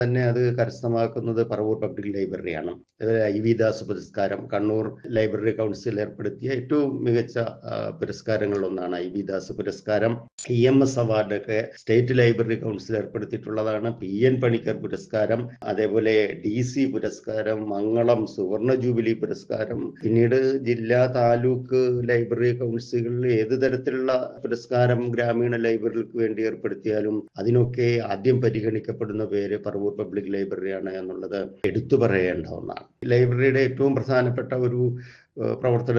തന്നെ അത് കരസ്ഥമാക്കുന്നത് പറവൂർ പബ്ലിക് ലൈബ്രറിയാണ് ഐ വി ദാസ് പുരസ്കാരം കണ്ണൂർ ലൈബ്രറി കൗൺസിൽ ഏർപ്പെടുത്തിയ ഏറ്റവും മികച്ച ആ, പുരസ്കാരങ്ങളിലൊന്നാണ് ഐ വി ദാസ് പുരസ്കാരം ഇ എം എസ് അവാർഡൊക്കെ സ്റ്റേറ്റ് ലൈബ്രറി കൗൺസിൽ ഏർപ്പെടുത്തിയിട്ടുള്ളതാണ് പി എൻ പണിക്കർ പുരസ്കാരം അതേപോലെ ഡി സി പുരസ്കാരം മംഗളം സുവർണ ജൂബിലി പുരസ്കാരം പിന്നീട് ജില്ലാ താലൂക്ക് ലൈബ്രറി കൗൺസിലുകളിൽ ഏത് തരത്തിലുള്ള പുരസ്കാരം ഗ്രാമീണ ലൈബ്രറികൾക്ക് വേണ്ടി ഏർപ്പെടുത്തിയാലും അതിനൊക്കെ ആദ്യം പരിഗണിക്കപ്പെടുന്ന പേര് പറവൂർ പബ്ലിക് ലൈബ്രറിയാണ് എന്നുള്ളത് എടുത്തു പറയേണ്ട ഒന്നാണ് ലൈബ്രറിയുടെ ഏറ്റവും പ്രധാനപ്പെട്ട ഒരു ഏഹ് പ്രവർത്തന